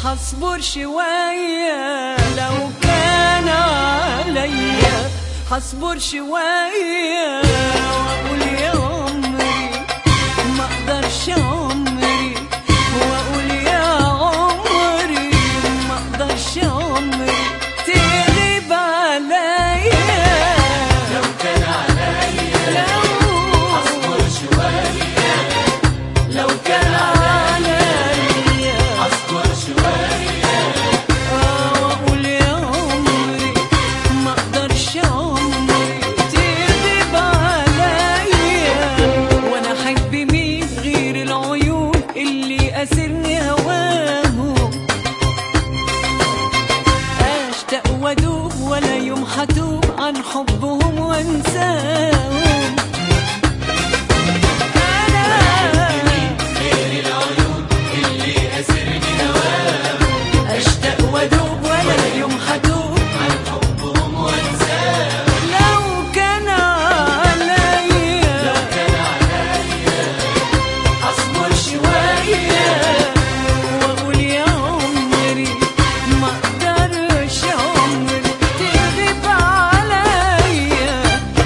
حصبر شوية لو كان عليا حصبر شوية وأقول يا عمري ما أقدرش عمري وأقول يا عمري ما أقدرش عمري تغيب عليا لو كان عليا لو اصبر شوية لو كان عليا اصبر شوية واقول يا عمري ما اقدرش عمري تغيب عليا وانا احب مين غير العيون اللي اسرني هواهم اشتاق وادوب ولا يوم حتوب عن حبهم وانساهم انا غير العيون اللي اسرني هواهم اشتاق وادوب ولا يوم حتوب عن حبهم وانساهم لو كان عليا لو كان عليا اصبر شوية واقول يا عمري ما اقدرش عمري تغيب عليا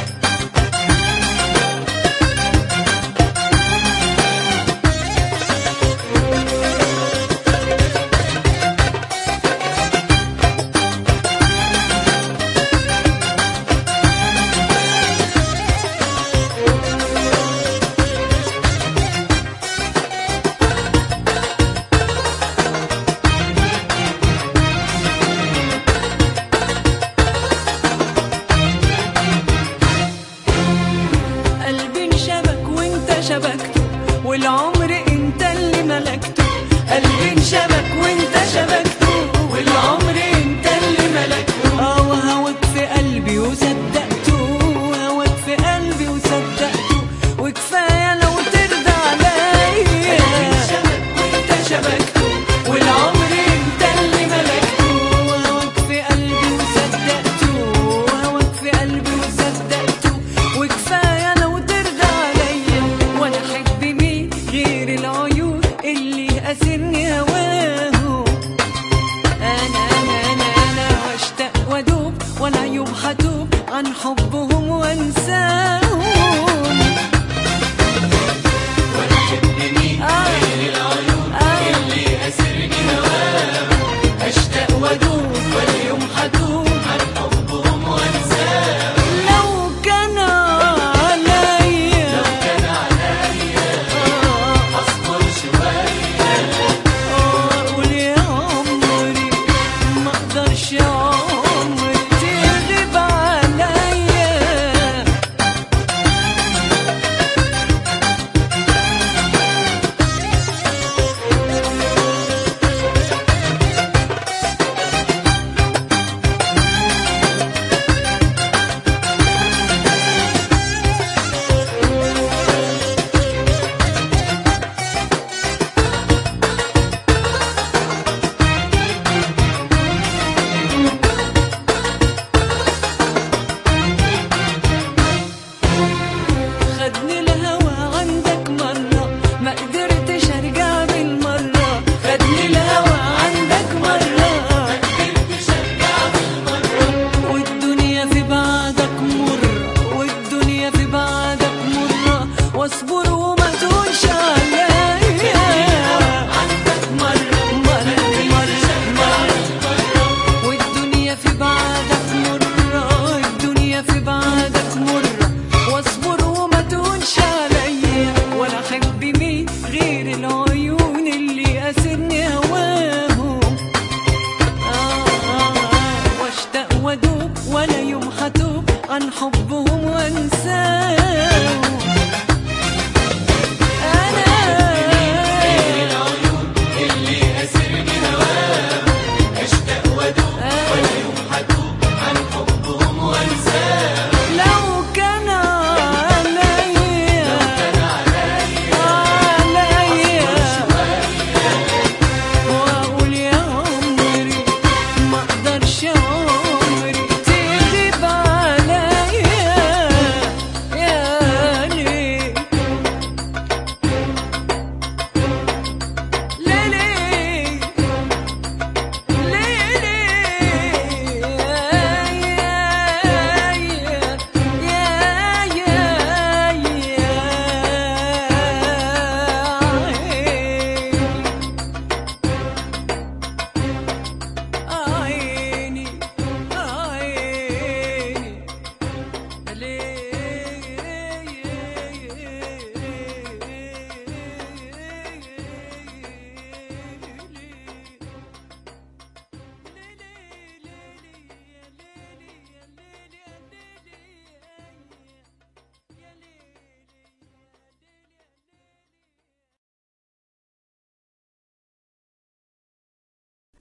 قلبي انشبك وانت شبكته والعمر انت اللي ملكته قلبي انشبك وانت شبكته والعمر انت اللي ملكته اه وهواك في قلبي وصدقته هواك في قلبي وصدقته وكفايه لو ترضى عليا شبك وانت شبكته والعمر انت اللي ملكته وهواك في قلبي وصدقته وهواك في قلبي وصدقته وكفايه لو ترضى عليا وانا احب مين غير العيون اللي اسرني هواهم انا انا انا انا واشتاق وادوب ولا يوم حتوب عن حبهم وانساهم